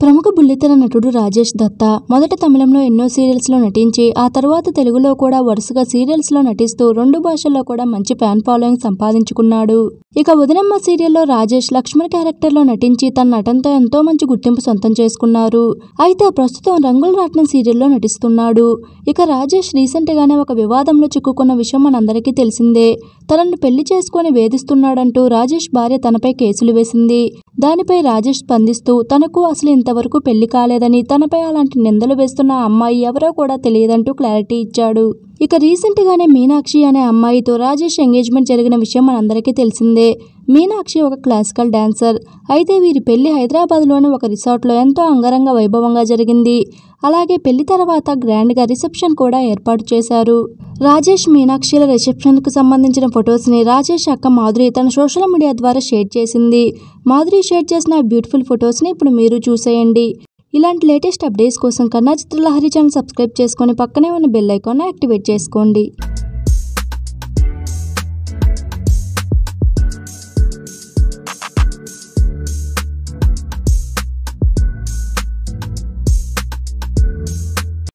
ప్రముఖ బుల్లితెర నటుడు రాజేష్ దత్తా మొదట తమిళంలో ఎన్నో సీరియల్స్ లో నటించి ఆ తర్వాత తెలుగులో కూడా వరుసగా సీరియల్స్ లో నటిస్తూ రెండు భాషల్లో కూడా మంచి ఫ్యాన్ ఫాలోయింగ్ సంపాదించుకున్నాడు ఇక ఉదనమ్మ సీరియల్లో రాజేష్ లక్ష్మణ్ క్యారెక్టర్ లో నటించి తన నటనతో ఎంతో మంచి గుర్తింపు సొంతం చేసుకున్నారు అయితే ప్రస్తుతం రంగుల రాట్నం సీరియల్లో నటిస్తున్నాడు ఇక రాజేష్ రీసెంట్ గానే ఒక వివాదంలో చిక్కుకున్న విషయం మనందరికీ తెలిసిందే తనను పెళ్లి చేసుకొని వేధిస్తున్నాడంటూ రాజేష్ భార్య తనపై కేసులు వేసింది దానిపై రాజేష్ స్పందిస్తూ తనకు అసలు ఇంతవరకు పెళ్లి కాలేదని తనపై అలాంటి నిందలు వేస్తున్న ఆ అమ్మాయి ఎవరో కూడా తెలియదంటూ క్లారిటీ ఇచ్చాడు ఇక రీసెంట్ గానే మీనాక్షి అనే అమ్మాయితో రాజేష్ ఎంగేజ్మెంట్ జరిగిన విషయం మనందరికీ తెలిసిందే మీనాక్షి ఒక క్లాసికల్ డాన్సర్ అయితే వీరి పెళ్లి హైదరాబాద్లోని ఒక రిసార్ట్లో ఎంతో అంగరంగ వైభవంగా జరిగింది అలాగే పెళ్లి తర్వాత గ్రాండ్గా రిసెప్షన్ కూడా ఏర్పాటు చేశారు రాజేష్ మీనాక్షిల రిసెప్షన్కు సంబంధించిన ఫొటోస్ని రాజేష్ అక్క మాధురి తన సోషల్ మీడియా ద్వారా షేర్ చేసింది మాధురి షేర్ చేసిన ఆ బ్యూటిఫుల్ ఫొటోస్ని ఇప్పుడు మీరు చూసేయండి ఇలాంటి లేటెస్ట్ అప్డేట్స్ కోసం కన్నా చిత్రలహరి ఛానల్ సబ్స్క్రైబ్ చేసుకొని పక్కనే ఉన్న బెల్ ఐకాన్ యాక్టివేట్ చేసుకోండి